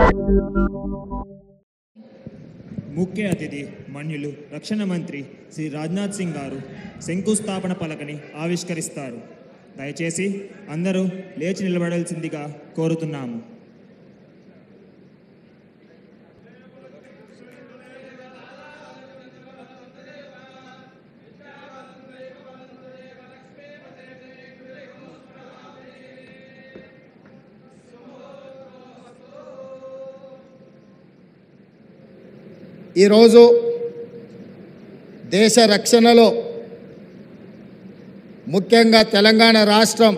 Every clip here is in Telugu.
ముఖ్య అతిథి మన్యులు రక్షణ మంత్రి శ్రీ రాజ్నాథ్ సింగ్ గారు శంకుస్థాపన పలకని ఆవిష్కరిస్తారు దయచేసి అందరూ లేచి నిలబడాల్సిందిగా కోరుతున్నాము ఈరోజు దేశ రక్షణలో ముఖ్యంగా తెలంగాణ రాష్ట్రం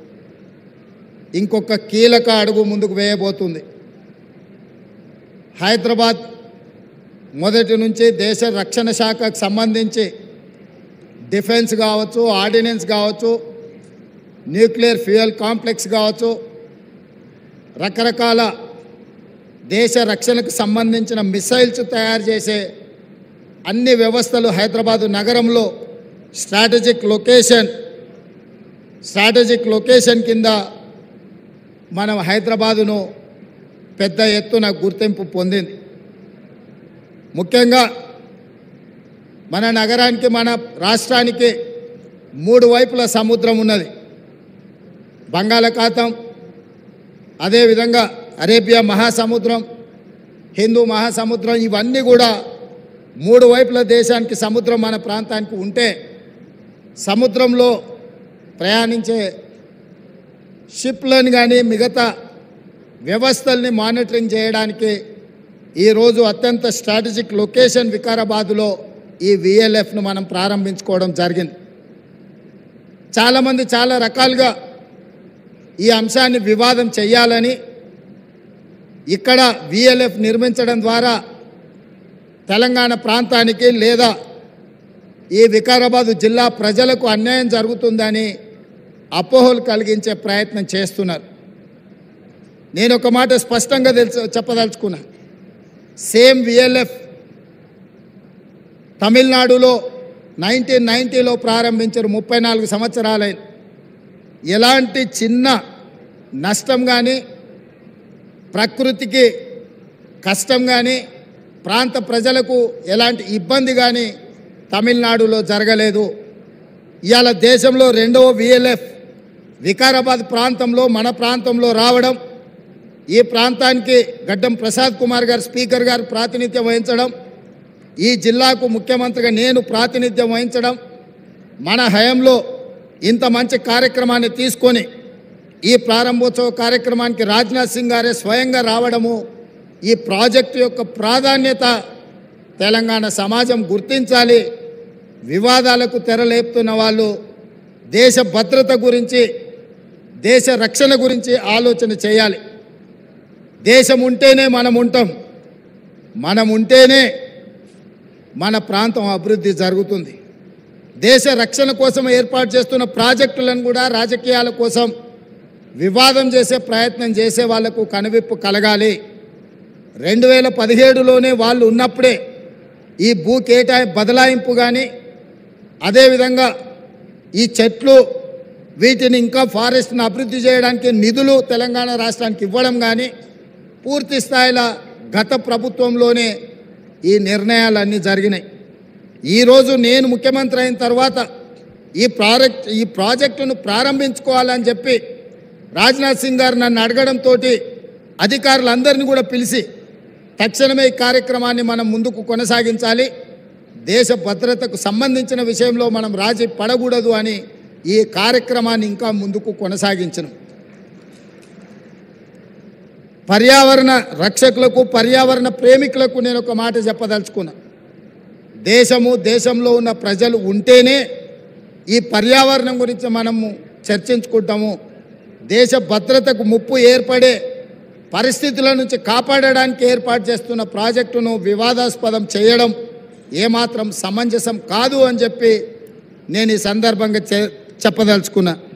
ఇంకొక కీలక అడుగు ముందుకు వేయబోతుంది హైదరాబాద్ మొదటి నుంచి దేశ రక్షణ శాఖకు సంబంధించి డిఫెన్స్ కావచ్చు ఆర్డినెన్స్ కావచ్చు న్యూక్లియర్ ఫ్యూయల్ కాంప్లెక్స్ కావచ్చు రకరకాల దేశ రక్షణకు సంబంధించిన మిసైల్స్ తయారు చేసే అన్ని వ్యవస్థలు హైదరాబాదు నగరంలో స్ట్రాటజిక్ లొకేషన్ స్ట్రాటజిక్ లొకేషన్ కింద మనం హైదరాబాదును పెద్ద ఎత్తున గుర్తింపు పొందింది ముఖ్యంగా మన నగరానికి మన రాష్ట్రానికి మూడు వైపుల సముద్రం ఉన్నది బంగాళాఖాతం అదేవిధంగా అరేబియా మహాసముద్రం హిందూ మహాసముద్రం ఇవన్నీ కూడా మూడు వైపుల దేశానికి సముద్రం మన ప్రాంతానికి ఉంటే సముద్రంలో ప్రయాణించే షిప్లను కానీ మిగతా వ్యవస్థల్ని మానిటరింగ్ చేయడానికి ఈరోజు అత్యంత స్ట్రాటజిక్ లొకేషన్ వికారాబాదులో ఈ విఎల్ఎఫ్ను మనం ప్రారంభించుకోవడం జరిగింది చాలామంది చాలా రకాలుగా ఈ అంశాన్ని వివాదం చేయాలని ఇక్కడ విఎల్ఎఫ్ నిర్మించడం ద్వారా తెలంగాణ ప్రాంతానికి లేదా ఈ వికారాబాదు జిల్లా ప్రజలకు అన్యాయం జరుగుతుందని అపోహలు కలిగించే ప్రయత్నం చేస్తున్నారు నేను ఒక మాట స్పష్టంగా తెలుసు చెప్పదలుచుకున్నా సేమ్ విఎల్ఎఫ్ తమిళనాడులో నైన్టీన్ నైంటీలో ప్రారంభించారు ముప్పై నాలుగు సంవత్సరాలైన ఎలాంటి చిన్న నష్టం కానీ ప్రకృతికి కష్టం కానీ ప్రాంత ప్రజలకు ఎలాంటి ఇబ్బంది కానీ తమిళనాడులో జరగలేదు ఇవాళ దేశంలో రెండవ విఎల్ఎఫ్ వికారాబాద్ ప్రాంతంలో మన ప్రాంతంలో రావడం ఈ ప్రాంతానికి గడ్డం ప్రసాద్ కుమార్ గారు స్పీకర్ గారు ప్రాతినిధ్యం వహించడం ఈ జిల్లాకు ముఖ్యమంత్రిగా నేను ప్రాతినిధ్యం వహించడం మన హయంలో ఇంత మంచి కార్యక్రమాన్ని తీసుకొని ఈ ప్రారంభోత్సవ కార్యక్రమానికి రాజ్నాథ్ సింగ్ గారే స్వయంగా రావడము ఈ ప్రాజెక్టు యొక్క ప్రాధాన్యత తెలంగాణ సమాజం గుర్తించాలి వివాదాలకు తెరలేపుతున్న వాళ్ళు దేశ భద్రత గురించి దేశ రక్షణ గురించి ఆలోచన చేయాలి దేశం ఉంటేనే మనం ఉంటాం మనం ఉంటేనే మన ప్రాంతం అభివృద్ధి జరుగుతుంది దేశ రక్షణ కోసం ఏర్పాటు చేస్తున్న ప్రాజెక్టులను కూడా రాజకీయాల కోసం వివాదం చేసే ప్రయత్నం చేసే వాళ్లకు కనువిప్పు కలగాలి రెండు వేల పదిహేడులోనే వాళ్ళు ఉన్నప్పుడే ఈ భూ కేటాయి బదలాయింపు కానీ అదేవిధంగా ఈ చెట్లు వీటిని ఇంకా ఫారెస్ట్ని అభివృద్ధి చేయడానికి నిధులు తెలంగాణ రాష్ట్రానికి ఇవ్వడం కానీ పూర్తి స్థాయిలో గత ప్రభుత్వంలోనే ఈ నిర్ణయాలన్నీ జరిగినాయి ఈరోజు నేను ముఖ్యమంత్రి అయిన తర్వాత ఈ ప్రాజెక్ట్ ఈ ప్రాజెక్టును ప్రారంభించుకోవాలని చెప్పి రాజ్నాథ్ సింగ్ గారు నన్ను అడగడంతో అధికారులందరినీ కూడా పిలిచి తక్షణమే ఈ కార్యక్రమాన్ని మనం ముందుకు కొనసాగించాలి దేశ భద్రతకు సంబంధించిన విషయంలో మనం రాజీ పడకూడదు అని ఈ కార్యక్రమాన్ని ఇంకా ముందుకు కొనసాగించను పర్యావరణ రక్షకులకు పర్యావరణ ప్రేమికులకు నేను ఒక మాట చెప్పదలుచుకున్నా దేశము దేశంలో ఉన్న ప్రజలు ఉంటేనే ఈ పర్యావరణం గురించి మనము చర్చించుకుంటాము దేశ భద్రతకు ముప్పు ఏర్పడే పరిస్థితుల నుంచి కాపాడడానికి ఏర్పాటు చేస్తున్న ప్రాజెక్టును వివాదాస్పదం చేయడం ఏమాత్రం సమంజసం కాదు అని చెప్పి నేను ఈ సందర్భంగా చె చెప్పదలుచుకున్నా